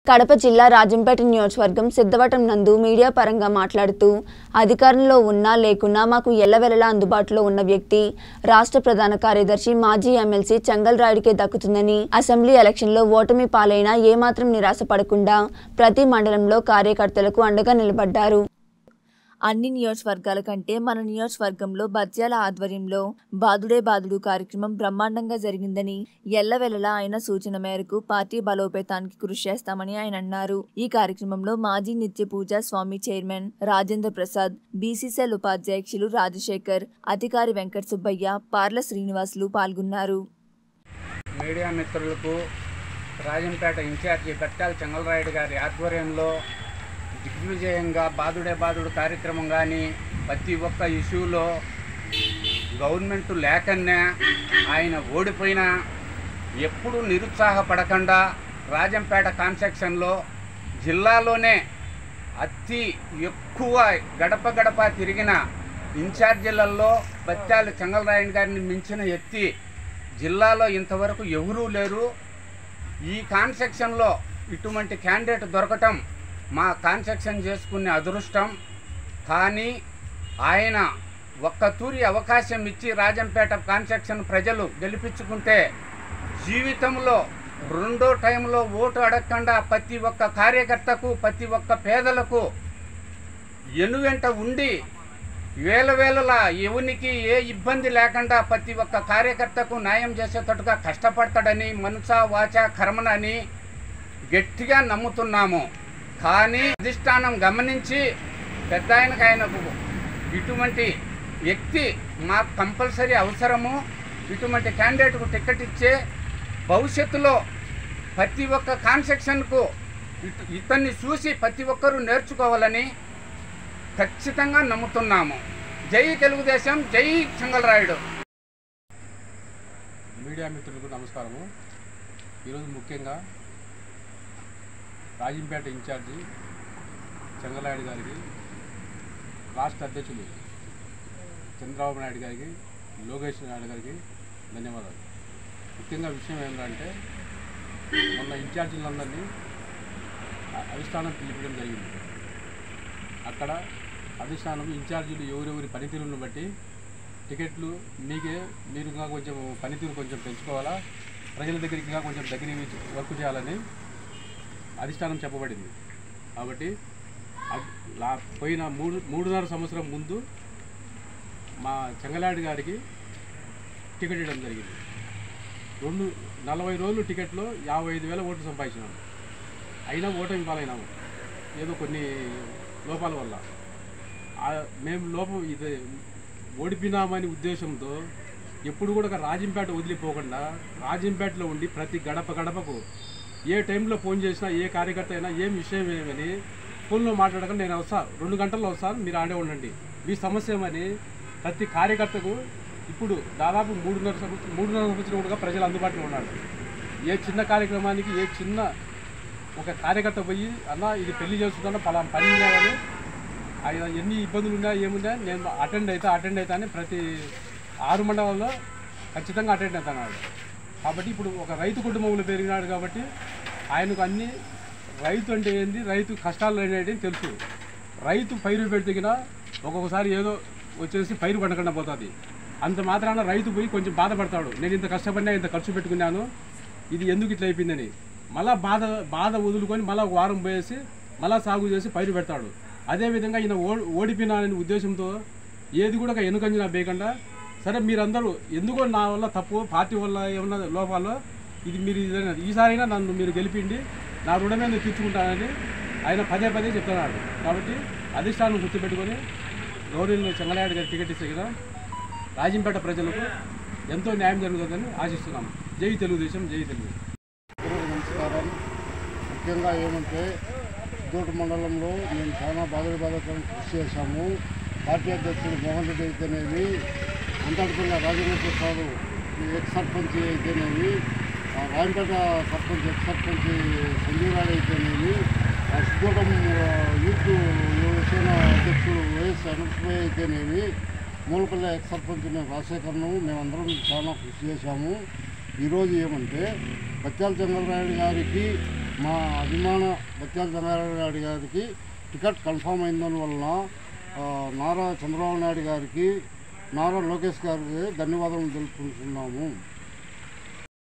కడప జిల్లా రాజంపేట నియోజకవర్గం సిద్ధవటం నందు మీడియా పరంగా మాట్లాడుతూ అధికారంలో ఉన్నా లేకున్నా మాకు ఎల్లవెల్లలా అందుబాటులో ఉన్న వ్యక్తి రాష్ట్ర ప్రధాన కార్యదర్శి మాజీ ఎమ్మెల్సీ చెంగల్ రాయుడికే దక్కుతుందని అసెంబ్లీ ఎలక్షన్లో ఓటమి పాలైనా ఏమాత్రం నిరాశపడకుండా ప్రతి మండలంలో కార్యకర్తలకు అండగా నిలబడ్డారు అన్ని నియోజకవర్గాల కంటే మన నియోజకవర్గంలో బత్యాల ఆధ్వర్యంలో బాదుడే బాదుడు కార్యక్రమం బ్రహ్మాండంగా జరిగిందని ఎల్లవెల్లలా ఆయన సూచన మేరకు పార్టీ బలోపేతానికి కృషి చేస్తామని ఆయన అన్నారు ఈ కార్యక్రమంలో మాజీ నిత్య పూజ స్వామి చైర్మన్ రాజేంద్ర ప్రసాద్ బీసీసీఎల్ ఉపాధ్యక్షులు రాజశేఖర్ అధికారి వెంకట సుబ్బయ్య పార్ల శ్రీనివాసులు పాల్గొన్నారు మీడియా మిత్రులకు రాజంపేట ఇన్ఛార్జి బట్టాల చెంగలరాయుడు గారి ఆధ్వర్యంలో దిగ్విజయంగా బాదుడే బాదుడు కార్యక్రమం కానీ ప్రతి ఒక్క ఇష్యూలో గవర్నమెంట్ లేకన్నా ఆయన ఓడిపోయినా ఎప్పుడు నిరుత్సాహపడకుండా రాజంపేట కాన్సెక్షన్లో జిల్లాలోనే అతి ఎక్కువ గడప గడప తిరిగిన ఇన్ఛార్జీలలో బత్యాల చెంగలరాయుడు గారిని మించిన ఎత్తి జిల్లాలో ఇంతవరకు ఎవరూ లేరు ఈ కాన్సెక్షన్లో ఇటువంటి క్యాండిడేట్ దొరకటం మా కాన్సెక్షన్ చేసుకునే అదృష్టం కానీ ఆయన ఒక్క తూరి అవకాశం ఇచ్చి రాజంపేట కాన్సెక్షన్ ప్రజలు గెలిపించుకుంటే జీవితంలో రెండో టైంలో ఓటు అడగకుండా ప్రతి ఒక్క కార్యకర్తకు ప్రతి ఒక్క పేదలకు ఎనువెంట ఉండి వేల వేలలా ఎవనికి ఏ ఇబ్బంది లేకుండా ప్రతి ఒక్క కార్యకర్తకు న్యాయం చేసేటట్టుగా కష్టపడతాడని మనసా వాచ కర్మనని గట్టిగా నమ్ముతున్నాము కానీ అధిష్టానం గమనించి పెద్ద ఆయనకు ఆయనకు ఇటువంటి వ్యక్తి మాకు కంపల్సరీ అవసరము ఇటువంటి క్యాండిడేట్కు టికెట్ ఇచ్చే భవిష్యత్తులో ప్రతి ఒక్క కాన్సెక్షన్కు ఇత ఇతన్ని చూసి ప్రతి ఒక్కరూ నేర్చుకోవాలని ఖచ్చితంగా నమ్ముతున్నాము జై తెలుగుదేశం జై చెంగలరాయుడు మీడియా మిత్రులకు నమస్కారము ఈరోజు ముఖ్యంగా రాజంపేట ఇన్ఛార్జి చంద్రనాయుడు గారికి రాష్ట్ర అధ్యక్షులు చంద్రబాబు నాయుడు గారికి లోకేష్ నాయుడు గారికి ధన్యవాదాలు ముఖ్యంగా విషయం ఏంటంటే మొన్న ఇన్ఛార్జీలందరినీ అ- అధిష్టానం పిలిపించడం జరిగింది అక్కడ అధిష్టానం ఇన్ఛార్జీలు ఎవరెవరి పనితీరును బట్టి టికెట్లు మీకే మీరు ఇంకా కొంచెం పనితీరు కొంచెం పెంచుకోవాలా ప్రజల దగ్గరికి ఇంకా కొంచెం దగ్గర వర్క్ చేయాలని అధిష్టానం చెప్పబడింది కాబట్టి అద్- లా- పోయిన మూడు మూడున్నర సంవత్సరం ముందు మా చెంగలాడి గారికి టికెట్ ఇవ్వడం జరిగింది రెండు నలభై రోజులు టికెట్లో యాభై ఐదు వేల ఓట్లు సంపాదించినాము అయినా ఓటమి పాలైనాము ఏదో కొన్ని లోపాల వల్ల ఆ- మేము లోపం ఇది ఓడిపోయినామని ఉద్దేశంతో ఎప్పుడు కూడా ఒక రాజంపేట వదిలిపోకుండా రాజంపేటలో ఉండి ప్రతి గడప గడపకు ఏ టైంలో ఫోన్ చేసినా ఏ కార్యకర్త అయినా ఏం విషయం ఏమని ఫోన్లో మాట్లాడకుండా నేను వస్తా రెండు గంటల్లో వస్తాను మీరు ఆడే ఉండండి మీ సమస్య ఏమని ప్రతి కార్యకర్తకు ఇప్పుడు దాదాపు మూడున్నర సంవత్సరం మూడున్నర సంవత్సరం కూడా ప్రజలు అందుబాటులో ఉన్నారు ఏ చిన్న కార్యక్రమానికి ఏ చిన్న ఒక కార్యకర్త పోయి అన్న ఇది పెళ్లి చేస్తున్నా పలానా పని ఉందా కానీ ఆయన ఎన్ని ఇబ్బందులు ఉన్నా ఏమున్నా నేను అటెండ్ అవుతా అటెండ్ అవుతా అని ప్రతి ఆరు మండలాల్లో ఖచ్చితంగా అటెండ్ అవుతున్నాడు కాబట్టి ఇప్పుడు ఒక రైతు కుటుంబంలో పెరిగినాడు కాబట్టి ఆయనకు అన్ని రైతు అంటే ఏంది రైతు కష్టాలు అనేవి తెలుసు రైతు పైరు పెడితేగిన ఒక్కొక్కసారి ఏదో వచ్చేసి పైరు పండకుండా పోతుంది అంత మాత్రాన రైతు పోయి కొంచెం బాధపడతాడు నేను ఇంత కష్టపడినా ఇంత ఖర్చు పెట్టుకున్నాను ఇది ఎందుకు ఇట్లా అయిపోయిందని మళ్ళా బాధ బాధ వదులుకొని మళ్ళీ ఒక వారం పోయేసి మళ్ళా సాగు చేసి పైరు పెడతాడు అదేవిధంగా ఈయన ఓ ఓడిపోయినాననే ఉద్దేశంతో ఏది కూడా ఒక వెనుకంజన వేయకుండా సరే మీరందరూ ఎందుకో నా వల్ల తప్పు పార్టీ వల్ల ఏమన్నా లోపాలో ఇది మీరు ఇదైనా ఈసారైనా నన్ను మీరు గెలిపిండి నా రుణమే నేను తీర్చుకుంటానని ఆయన పదే పదే చెప్తున్నాడు కాబట్టి అధిష్టానం గుర్తుపెట్టుకొని గౌరీలు చెంగలాయుడు గారి టికెట్ ఇస్తే కదా రాజంపేట ప్రజలకు ఎంతో న్యాయం జరుగుతుందని ఆశిస్తున్నాం జై తెలుగుదేశం జై తెలుగుదేశం అందరికీ నమస్కారం ముఖ్యంగా ఏమంటే దూట మండలంలో మేము చాలా బాధలు బాధకరం కృషి చేశాము పార్టీ అధ్యక్షుడు మోహన్ రెడ్డి అయితేనేవి అంతటికన్నా రాజేంద్ర ప్రసాద్ ఎక్స్ సర్పంచ్ అయితేనేవి ఆ రాయంపేట సర్పంచ్ ఎక్స్ సర్పంచ్ సంజీవరావు అయితేనేవి ఆ సిద్ధోటం యూత్ యువసేన అధ్యక్షుడు వైఎస్ అనర్భయ్ అయితేనేవి మూలపల్లి ఎక్స్ సర్పంచ్ మేము రాజశేఖరను మేమందరం చాలా కృషి చేశాము ఈరోజు ఏమంటే బత్యాల చంద్రనాయుడు గారికి మా అభిమాన బత్యాల చంద్రబాబు నాయుడు గారికి టికెట్ కన్ఫామ్ అయిందని వలన ఆ, నారా చంద్రబాబు నాయుడు గారికి నారా లోకేష్ గారికి ధన్యవాదాలు తెలుపుకుంటున్నాము